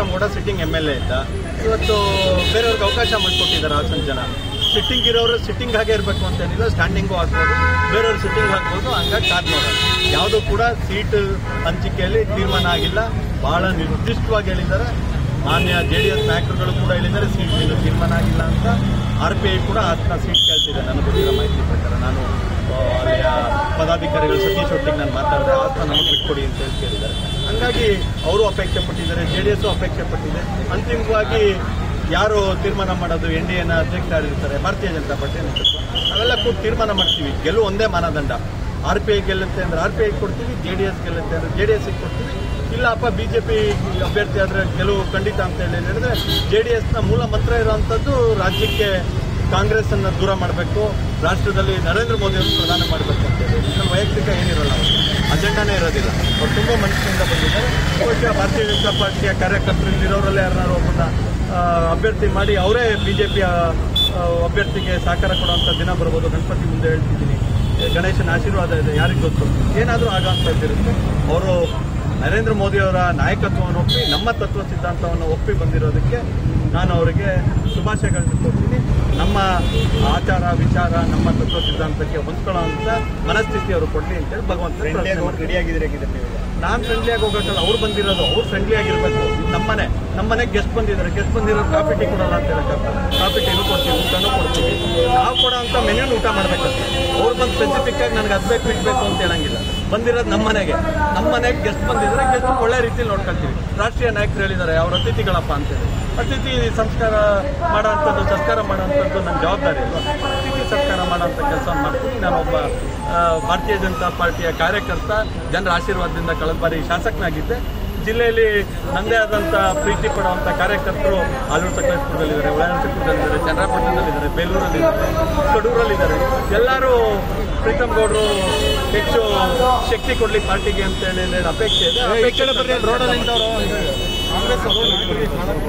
ಪ್ರೀತಮ್ ಕೂಡ sitting M L A ಇದ್ದ ಇವತ್ತು ಬೇರೆಯವ್ರಿಗೆ ಅವಕಾಶ ಮಾಡಿಕೊಟ್ಟಿದ್ದಾರೆ ಹಾಸನ ಜನ ಸಿಟ್ಟಿಂಗ್ ಇರೋರು ಸಿಟ್ಟಿಂಗ್ ಹಾಗೆ ಇರಬೇಕು ಅಂತ ಏನಿಲ್ಲ ಸ್ಟ್ಯಾಂಡಿಂಗು ಹಾಕ್ಬೋದು ಬೇರೆಯವ್ರು ಸಿಟ್ಟಿಂಗ್ ಹಾಕ್ಬೋದು ಹಂಗಾಗಿ ಕಾದ್ ನೋಡೋಣ ಯಾವುದೂ ಕೂಡ ಸೀಟ್ ಹಂಚಿಕೆಯಲ್ಲಿ ತೀರ್ಮಾನ ಆಗಿಲ್ಲ ಬಹಳ ನಿರ್ದಿಷ್ಟವಾಗಿ ಹೇಳಿದ್ದಾರೆ ಮಾನ್ಯ ಜೆ ಡಿ ಎಸ್ ನಾಯಕರುಗಳು ಕೂಡ ಹೇಳಿದ್ದಾರೆ ಸೀಟ್ ಇನ್ನು ತೀರ್ಮಾನ ಆಗಿಲ್ಲ ಅಂತ ಆರ್ ಪಿ ಐ ಕೂಡ ಅದನ್ನ ಸೀಟ್ ಕೇಳ್ತಿದೆ ನನಗೆ ಗೊತ್ತಿರೋ ಮಾಹಿತಿ ಪ್ರಕಾರ ನಾನು ಆ, ಅಲ್ಲಿಯ ಪದಾಧಿಕಾರಿಗಳು ಸತೀಶ್ ಒಟ್ಟಿಗೆ ನಾನು ಮಾತಾಡಿದೆ ಆತ್ಮ ನಮಗೆ ಬಿಟ್ಕೊಡಿ ಅಂತ ಹೇಳಿ ಕೇಳಿದ್ದಾರೆ ಹಂಗಾಗಿ ಅವರು ಅಪೇಕ್ಷೆ ಪಟ್ಟಿದ್ದಾರೆ ಜೆ ಡಿ ಎಸ್ ಅಪೇಕ್ಷೆ ಪಟ್ಟಿದೆ ಅಂತಿಮವಾಗಿ ಯಾರು ತೀರ್ಮಾನ ಮಾಡೋದು ಎನ್ ಡಿ ಎನ ಅಧ್ಯಕ್ಷ ಯಾರಿರ್ತಾರೆ ಭಾರತೀಯ ಜನತಾ ಪಾರ್ಟಿ ನೇತೃತ್ವ ನಾವೆಲ್ಲ ಕೂಡ ತೀರ್ಮಾನ ಮಾಡ್ತೀವಿ ಗೆಲುವು ಒಂದೇ ಮಾನದಂಡ ಆರ್ ಪಿ ಐ ಗೆಲ್ಲುತ್ತೆ ಅಂದ್ರೆ ಆರ್ ಪಿ ಐ ಕೊಡ್ತೀವಿ ಜೆ ಡಿ ಎಸ್ ಗೆಲ್ಲುತ್ತೆ ಅಂದ್ರೆ ಜೆ ಡಿ ಎಸ್ ಕೊಡ್ತೀವಿ ಇಲ್ಲಪ್ಪ ಬಿಜೆಪಿ ಅಭ್ಯರ್ಥಿ ಆದ್ರೆ ಗೆಲುವು ಖಂಡಿತ ಅಂತ ಹೇಳಿ ಹೇಳಿದ್ರೆ ಜೆ ಡಿ ಎಸ್ನ ಮೂಲ ಮಂತ್ರ ಇರುವಂತದ್ದು ರಾಜ್ಯಕ್ಕೆ ಕಾಂಗ್ರೆಸ್ ಅನ್ನ ದೂರ ಮಾಡಬೇಕು ರಾಷ್ಟ್ರದಲ್ಲಿ ನರೇಂದ್ರ ಮೋದಿ ಅವರು ಪ್ರಧಾನ ಮಾಡಬೇಕು ಅಂತ ಹೇಳಿ ನಮ್ಮ ವೈಯಕ್ತಿಕ ಏನಿರಲ್ಲ ಅವ್ರಿಗೆ ಅಜೆಂಡಾನೇ ಇರೋದಿಲ್ಲ ಅವ್ರು ತುಂಬಾ ಮನಸ್ಸಿನಿಂದ ಬಂದಿದ್ದಾರೆ ಬಹುಶಃ ಭಾರತೀಯ ಜನತಾ ಪಾರ್ಟಿಯ ಕಾರ್ಯಕರ್ತರು ಇಲ್ಲಿರೋರಲ್ಲೇ ಯಾರನ್ನಾರು ಒಬ್ಬನ ಆ, ಅಭ್ಯರ್ಥಿ ಮಾಡಿ ಅವರೇ ಬಿಜೆಪಿಯ ಅಭ್ಯರ್ಥಿಗೆ ಸಹಕಾರ ಕೊಡುವಂತ ದಿನ ಬರ್ಬೋದು ಗಣಪತಿ ಮುಂದೆ ಹೇಳ್ತಿದ್ದೀನಿ ಗಣೇಶನ ಆಶೀರ್ವಾದ ಇದೆ ಯಾರಿಗ್ ಗೊತ್ತು ಏನಾದರೂ ಆಗೋಂಥದ್ದಿರುತ್ತೆ ಅವರು ನರೇಂದ್ರ ಮೋದಿ ಅವರ ನಾಯಕತ್ವವನ್ನು ಒಪ್ಪಿ ನಮ್ಮ ತತ್ವ ಸಿದ್ಧಾಂತವನ್ನು ಒಪ್ಪಿ ಬಂದಿರೋದಕ್ಕೆ ನಾನು ಅವರಿಗೆ ಶುಭಾಶಯಗಳನ್ನು ಕೊಡ್ತೀನಿ ನಮ್ಮ ಆಚಾರ ವಿಚಾರ ನಮ್ಮ ತತ್ವ ಸಿದ್ಧಾಂತಕ್ಕೆ ಹೊಂದ್ಕೊಳ್ಳೋ ಅಂತ ಮನಸ್ಥಿತಿ ಅವರು ಕೊಡ್ಲಿ ಅಂತೇಳಿ ಭಗವಂತ ರೆಡಿಯಾಗಿದ್ರೆ ನೀವು ನಾನ್ ಫ್ರೆಂಡ್ಲಿ ಆಗಿ ಹೋಗಕ್ಕಲ್ಲ ಅವ್ರು ಬಂದಿರೋದು ಅವ್ರು ಫ್ರೆಂಡ್ಲಿ ಆಗಿರ್ಬೇಕು ಇದು ನಮ್ಮನೆ ನಮ್ಮನೆ ಗೆಸ್ಟ್ ಬಂದಿದ್ದಾರೆ ಗೆಸ್ಟ್ ಬಂದಿರೋದು ಕಾಫಿ ಟೀ ಕೊಡಲ್ಲ ಅಂತ ಹೇಳಕ್ಕೆ ಕಾಫಿ ಟೀನು ಕೊಡ್ತೀವಿ ಊಟನೂ ಕೊಡ್ತೀವಿ ನಾವು ಕೊಡೋ ಅಂತ ಮೆನ್ಯೂನ್ ಊಟ ಮಾಡ್ಬೇಕಂತ ಅವ್ರು ಬಂದು ಸ್ಪೆಸಿಫಿಕ್ ಆಗಿ ನನಗೆ ಅದ್ ಬೇಕು ಇದ್ ಬೇಕು ಅಂತ ಹೇಳಂಗಿಲ್ಲ ಬಂದಿರೋದು ನಮ್ಮ ಮನೆಗೆ ನಮ್ಮ ಮನೆಗೆ ಗೆಸ್ಟ್ ಬಂದಿದ್ರೆ ಗೆಸ್ಟ್ ಒಳ್ಳೆ ರೀತಿಯಲ್ಲಿ ನೋಡ್ಕೊಳ್ತೀವಿ ರಾಷ್ಟ್ರೀಯ ನಾಯಕರು ಹೇಳಿದ್ದಾರೆ ಅವ್ರ ಅತಿಥಿಗಳಪ್ಪ ಅಂತೇಳಿ ಅತಿಥಿ ಸಂಸ್ಕಾರ ಮಾಡೋಂಥದ್ದು ಸಂಸ್ಕಾರ ಮಾಡೋಂಥದ್ದು ನನ್ನ ಜವಾಬ್ದಾರಿ ಅಲ್ವಾ ಅತಿಥಿ ಸಂಸ್ಕಾರ ಮಾಡೋಂಥ ಕೆಲಸ ಮಾಡ್ತೀನಿ ನಾನೊಬ್ಬ ಆ, ಭಾರತೀಯ ಜನತಾ ಪಾರ್ಟಿಯ ಕಾರ್ಯಕರ್ತ ಜನರ ಆಶೀರ್ವಾದದಿಂದ ಕಳೆದ ಬಾರಿ ಶಾಸಕನಾಗಿದ್ದೆ ಜಿಲ್ಲೆಯಲ್ಲಿ ನಂದೇ ಆದಂಥ ಪ್ರೀತಿ ಪಡುವಂಥ ಕಾರ್ಯಕರ್ತರು ಆಲೂರು ಸಕಲೇಶ್ಪುರದಲ್ಲಿದ್ದಾರೆ ಒಳನರಸೀಪುರದಲ್ಲಿದ್ದಾರೆ ಚನ್ನರಾಪಟ್ಟಣದಲ್ಲಿದ್ದಾರೆ ಬೇಲೂರಲ್ಲಿದ್ದಾರೆ ಕಡೂರಲ್ಲಿದ್ದಾರೆ ಎಲ್ಲರೂ ಪ್ರೀತಮ್ ಗೌಡರು ಹೆಚ್ಚು ಶಕ್ತಿ ಕೊಡ್ಲಿ ಪಾರ್ಟಿಗೆ ಅಂತ ಹೇಳಿ ಹೇಳಿ ಅಪೇಕ್ಷೆ ಇದೆ ಆ ಅಪೇಕ್ಷೆ ರೋಡಲ್ಲಿ ನಿಂತವರು ಕಾಂಗ್ರೆಸ್ ಅವರು